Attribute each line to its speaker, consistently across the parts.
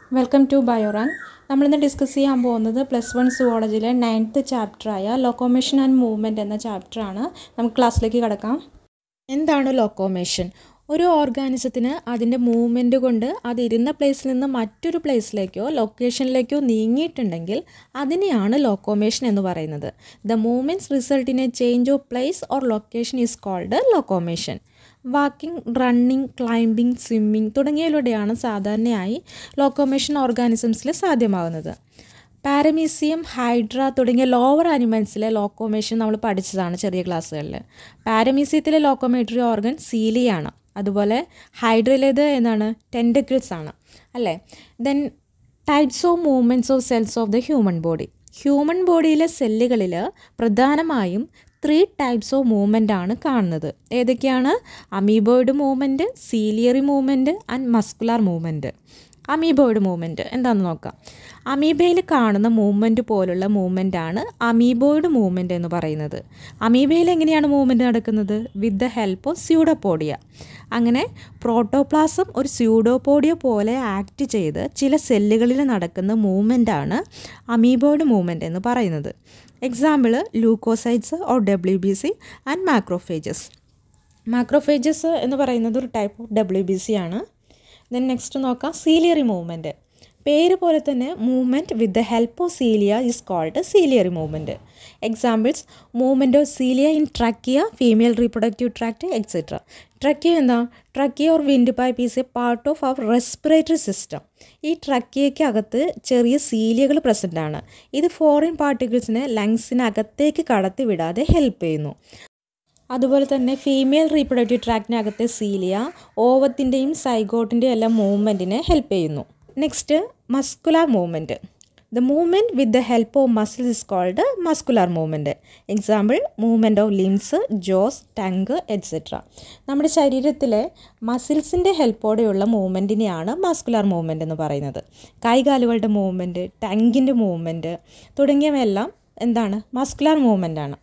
Speaker 1: welcome to ബയോറാൻ നമ്മളിന്ന് discuss ചെയ്യാൻ പോകുന്നത് പ്ലസ് വൺ സുവോളജിയിലെ നയൻത്ത് ചാപ്റ്ററായ ലോക്കോമേഷൻ ആൻഡ് മൂവ്മെൻറ്റ് എന്ന ചാപ്റ്ററാണ് നമുക്ക് ക്ലാസ്സിലേക്ക് കിടക്കാം എന്താണ് ലോക്കോമേഷൻ ഒരു ഓർഗാനിസത്തിന് അതിൻ്റെ മൂവ്മെൻറ്റ് കൊണ്ട് അത് ഇരുന്ന പ്ലേസിൽ നിന്ന് മറ്റൊരു പ്ലേസിലേക്കോ ലൊക്കേഷനിലേക്കോ നീങ്ങിയിട്ടുണ്ടെങ്കിൽ അതിനെയാണ് ലോക്കോമേഷൻ എന്ന് പറയുന്നത് the movements result in a change of place or location is called locomotion walking running climbing swimming തുടങ്ങിയവയിലൂടെയാണ് സാധാരണയായി ലോക്കോമേഷൻ ഓർഗാനിസംസിൽ സാധ്യമാകുന്നത് പാരമീസിയം ഹൈഡ്ര തുടങ്ങിയ ലോവർ ആനിമൽസിലെ ലോക്കോമേഷൻ നമ്മൾ പഠിച്ചതാണ് ചെറിയ ക്ലാസ്സുകളിൽ പാരമീസിയത്തിലെ ലോക്കോമേറ്ററി ഓർഗൻ സീലിയാണ് അതുപോലെ ഹൈഡ്രയിലേത് എന്താണ് ടെൻഡക്കിൾസ് ആണ് അല്ലേ then types of movements of cells of the human body human ബോഡിയിലെ സെല്ലുകളിൽ പ്രധാനമായും ത്രീ ടൈപ്സ് ഓഫ് മൂവ്മെൻ്റ് ആണ് കാണുന്നത് ഏതൊക്കെയാണ് amoeboid movement ciliary movement and muscular movement amoeboid movement എന്താണെന്ന് നോക്കാം അമീബയിൽ കാണുന്ന മൂവ്മെൻറ്റ് പോലുള്ള മൂവ്മെൻ്റ് ആണ് അമീബോയിഡ് മൂവ്മെൻറ്റ് എന്ന് പറയുന്നത് അമീബയിൽ എങ്ങനെയാണ് മൂവ്മെൻറ്റ് നടക്കുന്നത് with the help of pseudopodia അങ്ങനെ പ്രോട്ടോപ്ലാസം ഒരു സ്യൂഡോപോഡിയ പോലെ ആക്ട് ചെയ്ത് ചില സെല്ലുകളിൽ നടക്കുന്ന മൂവ്മെൻ്റ് ആണ് അമീബോയിഡ് മൂവ്മെൻറ്റ് എന്ന് പറയുന്നത് example leucocytes or W B C and macrophages macrophages എന്ന് പറയുന്നത് ഒരു type of W B C ആണ് ദെൻ നെക്സ്റ്റ് നോക്കാം സീലിയറി മൂവ്മെൻറ്റ് പേര് പോലെ തന്നെ movement with the help of cilia is called ciliary movement examples movement of cilia in trachea female reproductive tract etcetera trachea എന്താ trachea or windpipe is a part of our respiratory system ഈ ട്രക്കിയയ്ക്ക് അകത്ത് ചെറിയ സീലിയകൾ present ആണ് ഇത് foreign പാർട്ടിക്കിൾസിനെ ലങ്സിനകത്തേക്ക് കടത്തി വിടാതെ help ചെയ്യുന്നു അതുപോലെ തന്നെ ഫീമെയിൽ റീപ്രൊഡക്റ്റീവ് ട്രാക്റ്റിനകത്തെ സീലിയ ഓവത്തിൻ്റെയും സൈഗോട്ടിൻ്റെയും എല്ലാം മൂവ്മെൻറ്റിനെ ഹെൽപ്പ് ചെയ്യുന്നു next muscular movement the movement with the help of muscles is called muscular movement example movement of limbs jaws tongue etcetera നമ്മുടെ ശരീരത്തിലെ മസിൽസിൻ്റെ ഹെൽപ്പോടെയുള്ള മൂവ്മെൻറ്റിനെയാണ് മസ്കുലാർ മൂവ്മെൻറ്റ് എന്ന് പറയുന്നത് കൈകാലുകളുടെ മൂവ്മെൻറ്റ് ടങ്കിൻ്റെ മൂവ്മെൻറ്റ് തുടങ്ങിയവയെല്ലാം എന്താണ് മസ്കുലാർ മൂവ്മെൻ്റ് ആണ്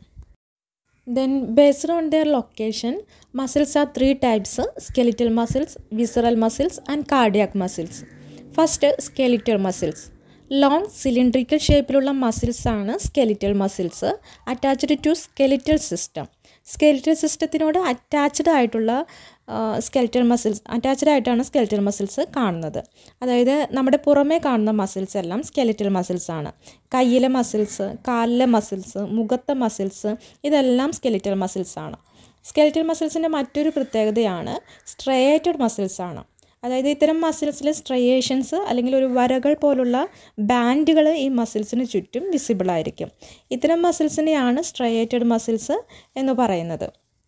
Speaker 1: then based on their location muscles are three types skeletal muscles visceral muscles and cardiac muscles first skeletal muscles long cylindrical ഷേപ്പിലുള്ള muscles ആണ് skeletal muscles attached to skeletal system skeletal സിസ്റ്റത്തിനോട് attached ആയിട്ടുള്ള skeletal muscles attached ആയിട്ടാണ് skeletal muscles കാണുന്നത് അതായത് നമ്മുടെ പുറമേ കാണുന്ന മസിൽസ് എല്ലാം സ്കെലിറ്റൽ മസിൽസ് ആണ് കയ്യിലെ മസിൽസ് കാലിലെ മസിൽസ് മുഖത്തെ മസിൽസ് ഇതെല്ലാം സ്കെലിറ്റൽ മസിൽസ് ആണ് സ്കെലിറ്റൽ മസിൽസിൻ്റെ മറ്റൊരു പ്രത്യേകതയാണ് സ്ട്രേറ്റഡ് മസിൽസ് ആണ് അതായത് ഇത്തരം മസിൽസിൽ സ്ട്രയേഷൻസ് അല്ലെങ്കിൽ ഒരു വരകൾ പോലുള്ള ബാൻഡുകൾ ഈ മസിൽസിന് ചുറ്റും വിസിബിൾ ആയിരിക്കും ഇത്തരം മസിൽസിനെയാണ് സ്ട്രയേറ്റഡ് മസിൽസ് എന്ന് പറയുന്നത്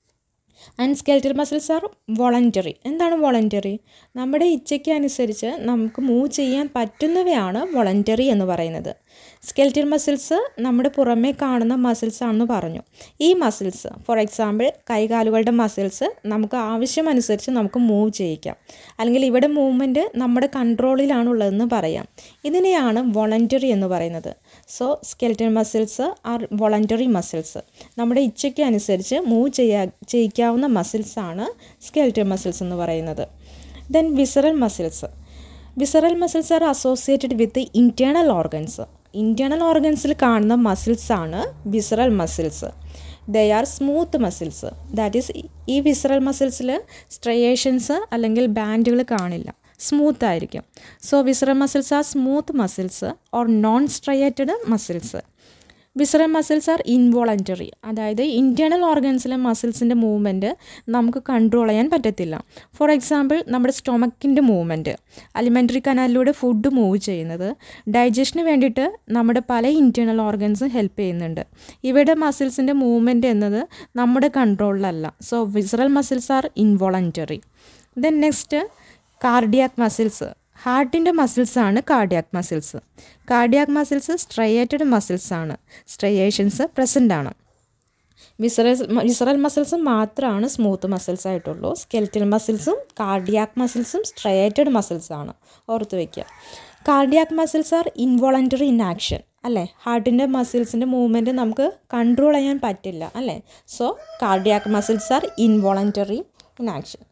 Speaker 1: and skeletal muscles are voluntary എന്താണ് വോളണ്ടറി നമ്മുടെ ഇച്ഛയ്ക്ക് അനുസരിച്ച് നമുക്ക് മൂവ് ചെയ്യാൻ പറ്റുന്നവയാണ് വോളണ്ടറി എന്ന് പറയുന്നത് സ്കെൽറ്റൽ മസിൽസ് നമ്മുടെ പുറമേ കാണുന്ന മസിൽസ് ആണെന്ന് പറഞ്ഞു ഈ മസിൽസ് ഫോർ എക്സാമ്പിൾ കൈകാലുകളുടെ മസിൽസ് നമുക്ക് ആവശ്യമനുസരിച്ച് നമുക്ക് മൂവ് ചെയ്യിക്കാം അല്ലെങ്കിൽ ഇവിടെ മൂവ്മെൻറ്റ് നമ്മുടെ കൺട്രോളിലാണുള്ളതെന്ന് പറയാം ഇതിനെയാണ് വോളണ്ടറി എന്ന് പറയുന്നത് so skeletal muscles are voluntary muscles നമ്മുടെ ഇച്ഛയ്ക്ക് അനുസരിച്ച് മൂവ് ചെയ്യാ ചെയ്യിക്കാവുന്ന മസിൽസ് ആണ് സ്കെൽറ്റൽ മസിൽസ് എന്ന് പറയുന്നത് then visceral muscles visceral muscles are associated with internal organs internal ഓർഗൻസിൽ കാണുന്ന മസിൽസ് ആണ് visceral muscles they are smooth muscles that is ഈ വിസറൽ മസിൽസിൽ സ്ട്രയേഷൻസ് അല്ലെങ്കിൽ ബാൻഡുകൾ കാണില്ല സ്മൂത്ത് ആയിരിക്കും so visceral muscles are smooth muscles or non striated muscles visceral muscles are involuntary അതായത് ഇൻറ്റേർണൽ ഓർഗൻസിലെ മസിൽസിൻ്റെ മൂവ്മെൻറ്റ് നമുക്ക് കൺട്രോൾ ചെയ്യാൻ പറ്റത്തില്ല ഫോർ എക്സാമ്പിൾ നമ്മുടെ സ്റ്റൊമക്കിൻ്റെ മൂവ്മെൻറ്റ് അലിമെൻ്ററി കനാലിലൂടെ ഫുഡ് മൂവ് ചെയ്യുന്നത് ഡൈജഷന് വേണ്ടിയിട്ട് നമ്മുടെ പല ഇൻറ്റേർണൽ ഓർഗൻസും ഹെൽപ്പ് ചെയ്യുന്നുണ്ട് ഇവിടെ മസിൽസിൻ്റെ മൂവ്മെൻറ്റ് എന്നത് നമ്മുടെ കൺട്രോളിലല്ല so visceral muscles are involuntary then next cardiac muscles ഹാർട്ടിൻ്റെ മസിൽസ് ആണ് cardiac muscles cardiac muscles striated muscles ആണ് സ്ട്രയേഷൻസ് പ്രസൻ്റ് ആണ് വിസറൽ വിസറൽ മസിൽസ് മാത്രമാണ് സ്മൂത്ത് മസിൽസ് ആയിട്ടുള്ളൂ സ്കെൽറ്റൽ മസിൽസും കാർഡിയാക് മസിൽസും സ്ട്രയേറ്റഡ് മസിൽസ് ആണ് ഓർത്ത് വയ്ക്കുക cardiac muscles are involuntary in action അല്ലേ ഹാർട്ടിൻ്റെ മസിൽസിൻ്റെ മൂവ്മെൻറ്റ് നമുക്ക് കൺട്രോൾ ചെയ്യാൻ പറ്റില്ല അല്ലേ so cardiac muscles are involuntary in action